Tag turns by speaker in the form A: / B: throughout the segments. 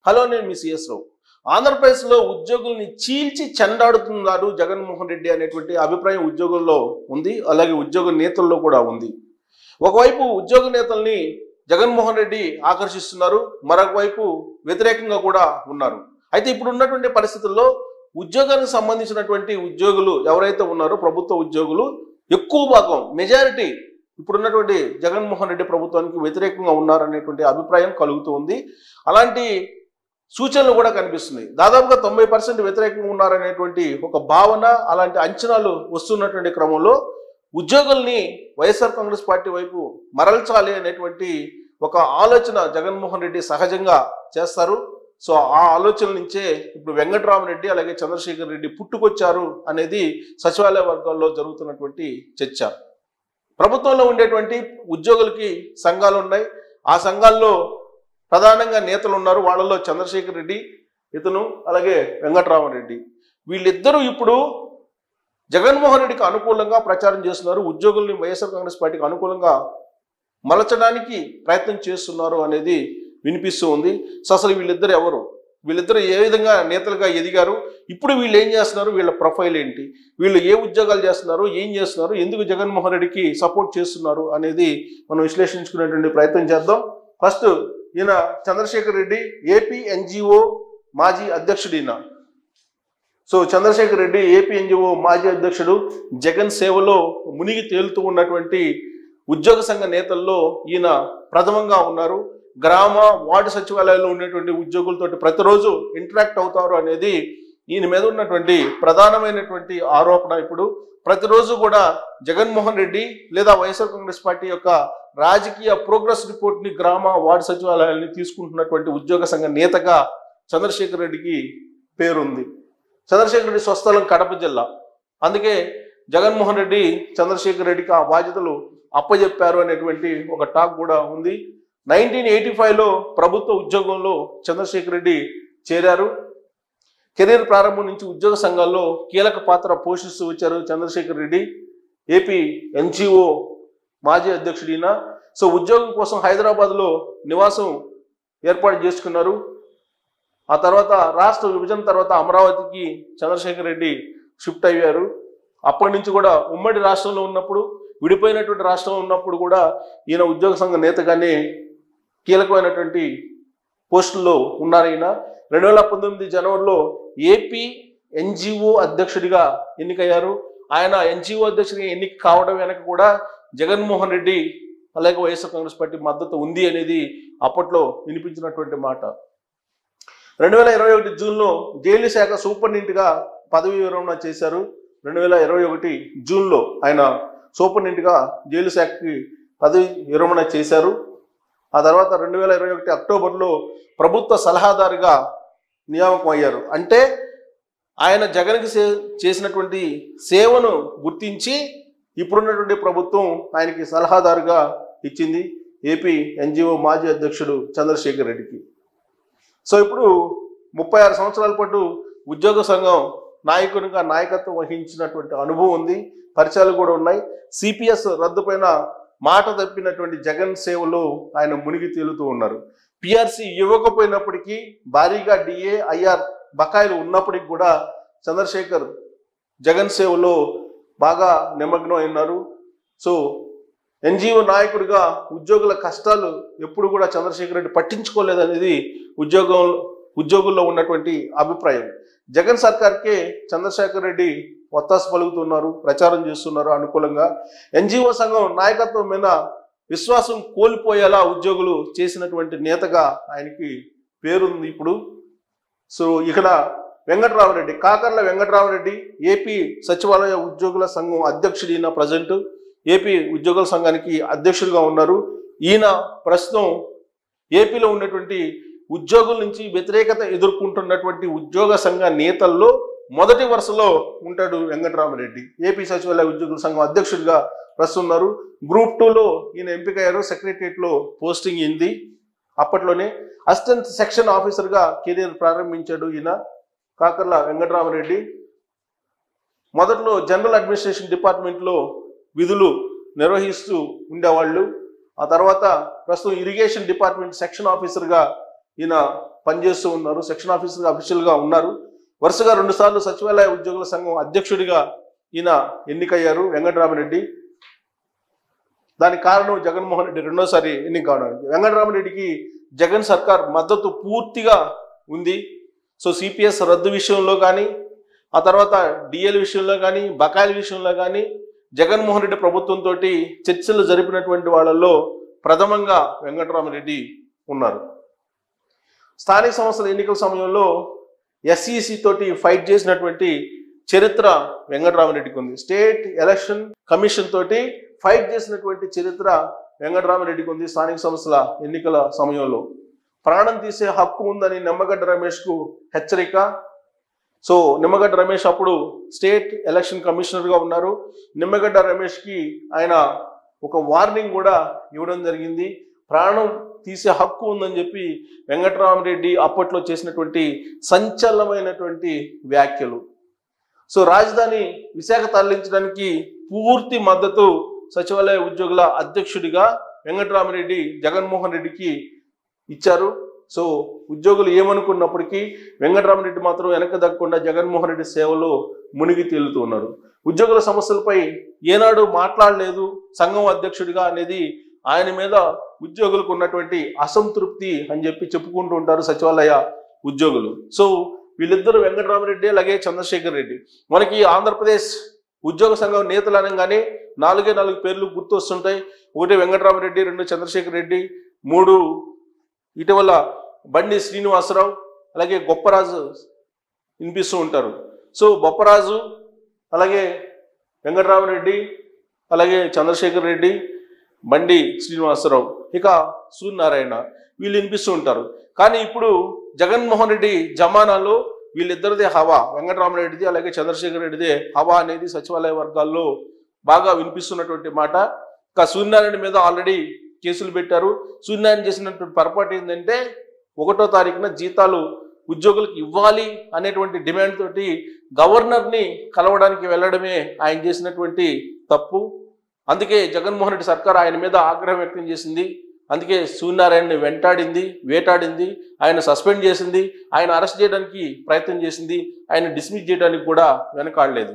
A: hello నేను మీ CS రావు ఆంధ్రప్రదేశ్లో ఉద్యోగుల్ని చీల్చి చెండాడుతున్నారు జగన్మోహన్ రెడ్డి అనేటువంటి అభిప్రాయం ఉద్యోగుల్లో ఉంది అలాగే ఉద్యోగ నేతల్లో కూడా ఉంది ఒకవైపు ఉద్యోగ నేతల్ని జగన్మోహన్ రెడ్డి ఆకర్షిస్తున్నారు మరొక వైపు వ్యతిరేకంగా కూడా ఉన్నారు అయితే ఇప్పుడు ఉన్నటువంటి పరిస్థితుల్లో ఉద్యోగానికి సంబంధించినటువంటి ఉద్యోగులు ఎవరైతే ఉన్నారో ప్రభుత్వ ఉద్యోగులు ఎక్కువ భాగం మెజారిటీ ఇప్పుడున్నటువంటి జగన్మోహన్ రెడ్డి ప్రభుత్వానికి వ్యతిరేకంగా ఉన్నారనేటువంటి అభిప్రాయం కలుగుతూ ఉంది అలాంటి సూచనలు కూడా కనిపిస్తున్నాయి దాదాపుగా తొంభై పర్సెంట్ వ్యతిరేకంగా ఉన్నారనేటువంటి ఒక భావన అలాంటి అంచనాలు వస్తున్నటువంటి క్రమంలో ఉద్యోగుల్ని వైఎస్ఆర్ కాంగ్రెస్ పార్టీ వైపు మరల్చాలి అనేటువంటి ఒక ఆలోచన జగన్మోహన్ రెడ్డి సహజంగా చేస్తారు సో ఆ ఆలోచన నుంచే ఇప్పుడు వెంకటరామరెడ్డి అలాగే చంద్రశేఖర్ రెడ్డి పుట్టుకొచ్చారు అనేది సచివాలయ వర్గాల్లో జరుగుతున్నటువంటి చర్చ ప్రభుత్వంలో ఉండేటువంటి ఉద్యోగులకి సంఘాలు ఉన్నాయి ఆ సంఘాల్లో ప్రధానంగా నేతలు ఉన్నారు వాళ్ళలో చంద్రశేఖర్ రెడ్డి ఇతను అలాగే వెంకటరామరెడ్డి వీళ్ళిద్దరూ ఇప్పుడు జగన్మోహన్ రెడ్డికి అనుకూలంగా ప్రచారం చేస్తున్నారు ఉద్యోగుల్ని వైఎస్ఆర్ కాంగ్రెస్ పార్టీకి అనుకూలంగా మలచడానికి ప్రయత్నం చేస్తున్నారు అనేది వినిపిస్తూ ఉంది సో అసలు వీళ్ళిద్దరు ఎవరు వీళ్ళిద్దరు ఏ విధంగా నేతలుగా ఎదిగారు ఇప్పుడు వీళ్ళు ఏం చేస్తున్నారు వీళ్ళ ప్రొఫైల్ ఏంటి వీళ్ళు ఏ ఉద్యోగాలు చేస్తున్నారు ఏం చేస్తున్నారు ఎందుకు జగన్మోహన్ రెడ్డికి సపోర్ట్ చేస్తున్నారు అనేది మనం విశ్లేషించుకునేటువంటి ప్రయత్నం చేద్దాం ఫస్ట్ ఈయన చంద్రశేఖర్ రెడ్డి ఏపీ ఎన్జిఓ మాజీ అధ్యక్షుడు ఈయన so Chandrasekhar Reddy AP NGO మాజీ అధ్యక్షుడు జగన్ సేవలో మునిగి తేలుతూ ఉన్నటువంటి ఉద్యోగ సంఘ నేతల్లో ఈయన ప్రథమంగా ఉన్నారు గ్రామ వార్డు సచివాలయాల్లో ఉండేటువంటి ఉద్యోగులతోటి ప్రతిరోజు ఇంటరాక్ట్ అవుతారు అనేది ఈయన మీద ఉన్నటువంటి ప్రధానమైనటువంటి ఆరోపణ ఇప్పుడు ప్రతిరోజు కూడా జగన్మోహన్ రెడ్డి లేదా వైఎస్ఆర్ కాంగ్రెస్ పార్టీ యొక్క రాజకీయ ప్రోగ్రెస్ రిపోర్ట్ ని గ్రామ వార్డు సచివాలయాల్ని తీసుకుంటున్నటువంటి ఉద్యోగ సంఘ నేతగా చంద్రశేఖర్ రెడ్డికి పేరుంది చంద్రశేఖర్ రెడ్డి స్వస్థలం కడప జిల్లా అందుకే జగన్మోహన్ రెడ్డి చంద్రశేఖర్ రెడ్డికి ఆ బాధ్యతలు అప్పజెప్పారు అనేటువంటి ఒక టాక్ కూడా ఉంది నైన్టీన్ ఎయిటీ ఫైవ్లో ప్రభుత్వ ఉద్యోగంలో చంద్రశేఖర్ రెడ్డి చేరారు కెరీర్ ప్రారంభం నుంచి ఉద్యోగ సంఘాల్లో కీలక పాత్ర పోషిస్తూ వచ్చారు చంద్రశేఖర్ రెడ్డి ఏపీ ఎన్జిఓ మాజీ అధ్యక్షుడు ఈయన సో ఉద్యోగం కోసం హైదరాబాద్లో నివాసం ఏర్పాటు చేసుకున్నారు ఆ తర్వాత రాష్ట్ర విభజన తర్వాత అమరావతికి చంద్రశేఖర్ రెడ్డి షిఫ్ట్ అయ్యారు అప్పటి నుంచి కూడా ఉమ్మడి రాష్ట్రంలో ఉన్నప్పుడు విడిపోయినటువంటి రాష్ట్రంలో ఉన్నప్పుడు కూడా ఈయన ఉద్యోగ సంఘ నేతగానే కీలకమైనటువంటి పోస్టుల్లో ఉన్నారు ఈయన రెండు వేల పంతొమ్మిది జనవరిలో ఏపీ ఎన్జిఓ అధ్యక్షుడిగా ఎన్నికయ్యారు ఆయన ఎన్జిఓ అధ్యక్షుడిగా ఎన్నిక కావడం వెనక కూడా జగన్మోహన్ రెడ్డి అలాగే వైఎస్ఆర్ కాంగ్రెస్ పార్టీ మద్దతు ఉంది అనేది అప్పట్లో వినిపించినటువంటి మాట రెండు వేల ఇరవై ఒకటి జూన్లో జైలు శాఖ సూపరింటెండెంట్గా పదవి విరమణ చేశారు రెండు వేల ఇరవై ఒకటి జూన్లో ఆయన సూపరింటెండెంట్గా జైలు శాఖకి పదవి విరమణ చేశారు ఆ తర్వాత రెండు వేల ఇరవై ఒకటి అక్టోబర్లో ప్రభుత్వ సలహాదారుగా నియామకం అయ్యారు అంటే ఆయన జగన్కి సే చేసినటువంటి సేవను గుర్తించి ఇప్పుడున్నటువంటి ప్రభుత్వం ఆయనకి సలహాదారుగా ఇచ్చింది ఏపీ ఎన్జిఓ మాజీ అధ్యక్షుడు చంద్రశేఖర్ రెడ్డికి సో ఇప్పుడు ముప్పై ఆరు సంవత్సరాల పాటు ఉద్యోగ సంఘం నాయకునిగా నాయకత్వం వహించినటువంటి అనుభవం ఉంది పరిచయాలు కూడా ఉన్నాయి సిపిఎస్ రద్దుపైన మాట తప్పినటువంటి జగన్ సేవలో ఆయన మునిగి తేలుతూ ఉన్నారు పిఆర్సి ఇవ్వకపోయినప్పటికీ భారీగా డిఏ ఐఆర్ బకాయిలు ఉన్నప్పటికీ కూడా చంద్రశేఖర్ జగన్ సేవలో బాగా నిమగ్నం అయినారు సో ఎన్జిఓ నాయకుడిగా ఉద్యోగుల కష్టాలు ఎప్పుడు కూడా చంద్రశేఖర్ రెడ్డి పట్టించుకోలేదనేది ఉద్యోగం ఉద్యోగుల్లో ఉన్నటువంటి అభిప్రాయం జగన్ సర్కార్కే చంద్రశేఖర్ రెడ్డి ఒత్తాసు పలుకుతున్నారు ప్రచారం చేస్తున్నారు అనుకూలంగా ఎన్జిఓ సంఘం నాయకత్వం మీద విశ్వాసం కోల్పోయేలా ఉద్యోగులు చేసినటువంటి నేతగా ఆయనకి పేరుంది ఇప్పుడు సో ఇక్కడ వెంకటరామరెడ్డి కాకర్ల వెంకటరామరెడ్డి ఏపీ సచివాలయ ఉద్యోగుల సంఘం అధ్యక్షుడు ఈయన ప్రజెంట్ ఏపీ ఉద్యోగుల సంఘానికి అధ్యక్షుడిగా ఉన్నారు ఈయన ప్రస్తుతం ఏపీలో ఉన్నటువంటి ఉద్యోగుల నుంచి వ్యతిరేకత ఎదుర్కొంటున్నటువంటి ఉద్యోగ సంఘ నేతల్లో మొదటి వరుసలో ఉంటాడు వెంకటరామరెడ్డి ఏపీ సచివాలయ ఉద్యోగుల సంఘం అధ్యక్షుడిగా ప్రస్తుతం ఉన్నారు గ్రూప్ టూలో ఈయన ఎంపికయ్యారు సెక్రటరియట్లో పోస్టింగ్ అయింది అప్పట్లోనే అసిస్టెంట్ సెక్షన్ ఆఫీసర్గా కెరీర్ ప్రారంభించాడు ఈయన కాకర్ల వెంకటరామరెడ్డి మొదట్లో జనరల్ అడ్మినిస్ట్రేషన్ డిపార్ట్మెంట్లో విధులు నిర్వహిస్తూ ఉండేవాళ్ళు ఆ తర్వాత ప్రస్తుతం ఇరిగేషన్ డిపార్ట్మెంట్ సెక్షన్ ఆఫీసర్గా ఈయన పనిచేస్తూ ఉన్నారు సెక్షన్ ఆఫీసర్ అఫీషియల్గా ఉన్నారు వరుసగా రెండుసార్లు సచివాలయ ఉద్యోగుల సంఘం అధ్యక్షుడిగా ఈయన ఎన్నికయ్యారు వెంకటరామరెడ్డి దానికి కారణం జగన్మోహన్ రెడ్డి రెండోసారి ఎన్నిక కావడానికి వెంకటరామరెడ్డికి జగన్ సర్కార్ మద్దతు పూర్తిగా ఉంది సో సిపిఎస్ రద్దు విషయంలో కానీ ఆ తర్వాత డిఎల్ విషయంలో కానీ బకాయిల విషయంలో కానీ జగన్మోహన్ రెడ్డి ప్రభుత్వంతో చర్చలు జరిపినటువంటి వాళ్ళల్లో ప్రథమంగా వెంకటరామరెడ్డి ఉన్నారు స్థానిక సంస్థల ఎన్నికల సమయంలో ఎస్ఈసి తోటి ఫైట్ చేసినటువంటి చరిత్ర వెంకటరామరెడ్డికి ఉంది స్టేట్ ఎలక్షన్ కమిషన్ తోటి ఫైట్ చేసినటువంటి చరిత్ర వెంకటరామరెడ్డికి ఉంది స్థానిక సంస్థల ఎన్నికల సమయంలో ప్రాణం తీసే హక్కు ఉందని నిమ్మగడ్డ రమేష్కు హెచ్చరిక సో నిమ్మగడ్డ రమేష్ అప్పుడు స్టేట్ ఎలక్షన్ కమిషనర్గా ఉన్నారు నిమ్మగడ్డ రమేష్కి ఆయన ఒక వార్నింగ్ కూడా ఇవ్వడం జరిగింది ప్రాణం తీసే హక్కు ఉందని చెప్పి వెంకటరామరెడ్డి అప్పట్లో చేసినటువంటి సంచలనమైనటువంటి వ్యాఖ్యలు సో రాజధాని విశాఖ తరలించడానికి పూర్తి మద్దతు సచివాలయ ఉద్యోగుల అధ్యక్షుడిగా వెంకటరామరెడ్డి జగన్మోహన్ రెడ్డికి ఇచ్చారు సో ఉద్యోగులు ఏమనుకున్నప్పటికీ వెంకటరామరెడ్డి మాత్రం వెనక దక్కకుండా జగన్మోహన్ రెడ్డి సేవలో మునిగి తేలుతూ ఉన్నారు ఉద్యోగుల సమస్యలపై ఏనాడు మాట్లాడలేదు సంఘం అధ్యక్షుడిగా అనేది ఆయన మీద ఉద్యోగులకు ఉన్నటువంటి అసంతృప్తి అని చెప్పి చెప్పుకుంటూ ఉంటారు సచివాలయ ఉద్యోగులు సో వీళ్ళిద్దరు వెంకటరామరెడ్డి అలాగే చంద్రశేఖర్ రెడ్డి మనకి ఆంధ్రప్రదేశ్ ఉద్యోగ సంఘం నేతలు అనగానే నాలుగే నాలుగు పేర్లు గుర్తొస్తుంటాయి ఒకటి వెంకటరామరెడ్డి రెండు చంద్రశేఖర్ రెడ్డి మూడు ఇటీవల బండి శ్రీనివాసరావు అలాగే గొప్పరాజు వినిపిస్తూ ఉంటారు సో బొప్పరాజు అలాగే వెంకటరామరెడ్డి అలాగే చంద్రశేఖర్ రెడ్డి బండి శ్రీనివాసరావు ఇక సూర్యనారాయణ వీళ్ళు వినిపిస్తూ ఉంటారు కానీ ఇప్పుడు జగన్మోహన్ రెడ్డి జమానాలో వీళ్ళిద్దరిదే హవా వెంకటరామరెడ్డిది అలాగే చంద్రశేఖర్ రెడ్డిదే హవా అనేది సచివాలయ వర్గాల్లో బాగా వినిపిస్తున్నటువంటి మాట ఇక సూర్యనారాయణ మీద ఆల్రెడీ కేసులు పెట్టారు సూర్యనారాయణ చేసినటువంటి పొరపాటు ఏంటంటే ఒకటో తారీఖున జీతాలు ఉద్యోగులకు ఇవ్వాలి అనేటువంటి డిమాండ్ తోటి గవర్నర్ని కలవడానికి వెళ్ళడమే ఆయన చేసినటువంటి తప్పు అందుకే జగన్మోహన్ రెడ్డి సర్కార్ ఆయన మీద ఆగ్రహం వ్యక్తం చేసింది అందుకే సూర్యనారాయణని వెంటాడింది వేటాడింది ఆయన సస్పెండ్ చేసింది ఆయన అరెస్ట్ చేయడానికి ప్రయత్నం చేసింది ఆయన డిస్మిస్ చేయడానికి కూడా వెనకాడలేదు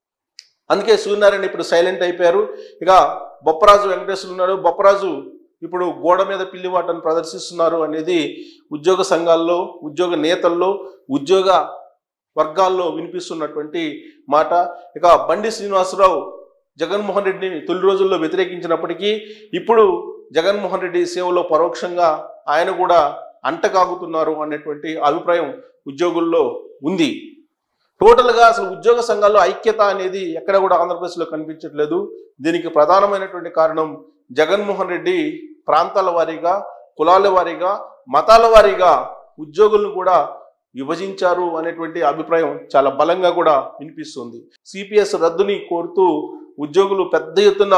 A: అందుకే సూర్యనారాయణ ఇప్పుడు సైలెంట్ అయిపోయారు ఇక బొప్పరాజు వెంకటేశ్వరు ఉన్నారు బొప్పరాజు ఇప్పుడు గోడ మీద పిల్లివాటను ప్రదర్శిస్తున్నారు అనేది ఉద్యోగ సంఘాల్లో ఉద్యోగ నేతల్లో ఉద్యోగ వర్గాల్లో వినిపిస్తున్నటువంటి మాట ఇక బండి శ్రీనివాసరావు జగన్మోహన్ రెడ్డిని తొలి రోజుల్లో వ్యతిరేకించినప్పటికీ ఇప్పుడు జగన్మోహన్ రెడ్డి సేవలో పరోక్షంగా ఆయన కూడా అంటకాగుతున్నారు అనేటువంటి అభిప్రాయం ఉద్యోగుల్లో ఉంది టోటల్గా అసలు ఉద్యోగ సంఘాల్లో ఐక్యత అనేది ఎక్కడ కూడా ఆంధ్రప్రదేశ్లో కనిపించట్లేదు దీనికి ప్రధానమైనటువంటి కారణం జగన్మోహన్ రెడ్డి ప్రాంతాల వారీగా కులాల వారీగా మతాల వారీగా ఉద్యోగులను కూడా విభజించారు అనేటువంటి అభిప్రాయం చాలా బలంగా కూడా వినిపిస్తుంది సిపిఎస్ రద్దుని కోరుతూ ఉద్యోగులు పెద్ద ఎత్తున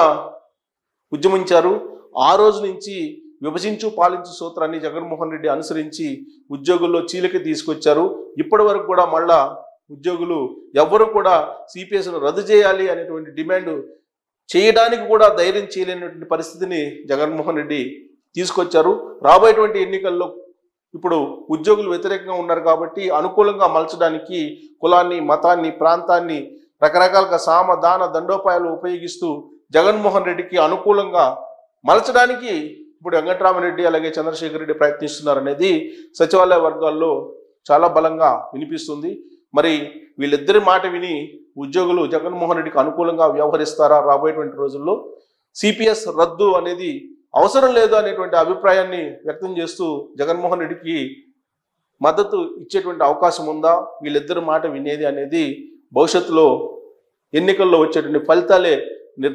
A: ఉద్యమించారు ఆ రోజు నుంచి విభజించు పాలించు సూత్రాన్ని జగన్మోహన్ రెడ్డి అనుసరించి ఉద్యోగుల్లో చీలిక తీసుకొచ్చారు ఇప్పటి వరకు కూడా మళ్ళా ఉద్యోగులు ఎవ్వరు కూడా సిపిఎస్ను రద్దు చేయాలి అనేటువంటి డిమాండ్ చేయడానికి కూడా ధైర్యం చేయలేనటువంటి పరిస్థితిని జగన్మోహన్ రెడ్డి తీసుకొచ్చారు రాబోయేటువంటి ఎన్నికల్లో ఇప్పుడు ఉద్యోగులు వ్యతిరేకంగా ఉన్నారు కాబట్టి అనుకూలంగా మలచడానికి కులాన్ని మతాన్ని ప్రాంతాన్ని రకరకాలుగా సామ దాన దండోపాయాలు ఉపయోగిస్తూ జగన్మోహన్ రెడ్డికి అనుకూలంగా మలచడానికి ఇప్పుడు వెంకటరామరెడ్డి అలాగే చంద్రశేఖర్ రెడ్డి ప్రయత్నిస్తున్నారు అనేది సచివాలయ వర్గాల్లో చాలా బలంగా వినిపిస్తుంది మరి వీళ్ళిద్దరి మాట విని ఉద్యోగులు జగన్మోహన్ రెడ్డికి అనుకూలంగా వ్యవహరిస్తారా రాబోయేటువంటి రోజుల్లో సిపిఎస్ రద్దు అనేది అవసరం లేదు అనేటువంటి అభిప్రాయాన్ని వ్యక్తం చేస్తూ జగన్మోహన్ రెడ్డికి మద్దతు ఇచ్చేటువంటి అవకాశం ఉందా వీళ్ళిద్దరి మాట వినేది అనేది భవిష్యత్తులో ఎన్నికల్లో వచ్చేటువంటి ఫలితాలే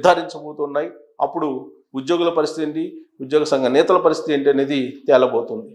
A: నిర్ధారించబోతున్నాయి అప్పుడు ఉద్యోగుల పరిస్థితి ఏంటి ఉద్యోగ సంఘ నేతల పరిస్థితి ఏంటి అనేది తేలబోతుంది